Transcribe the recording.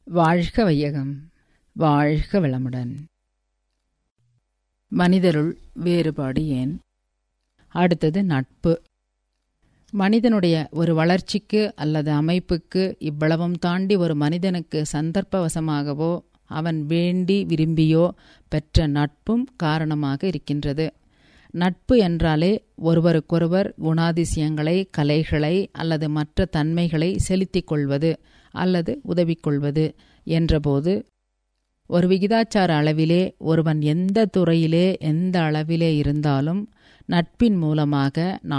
வாழ்க வையகம் வாழ்க வளமுடன் மனிதருள் வேறுபாடு ஏன் அடுத்தது நட்பு மனிதனுடைய ஒரு வளர்ச்சிக்கு அல்லது அமைப்புக்கு இவ்வளவும் தாண்டி ஒரு மனிதனுக்கு சந்தர்ப்பவசமாகவோ அவன் வேண்டி விரும்பியோ பெற்ற நட்பும் காரணமாக இருக்கின்றது நட்பு என்றாலே ஒருவருக்கொருவர் குணாதிசயங்களை கலைகளை அல்லது மற்ற தன்மைகளை செலுத்திக் கொள்வது அல்லது உதவிக்கொள்வது என்றபோது ஒரு விகிதாச்சார அளவிலே ஒருவன் எந்த துறையிலே எந்த அளவிலே இருந்தாலும் நட்பின் மூலமாக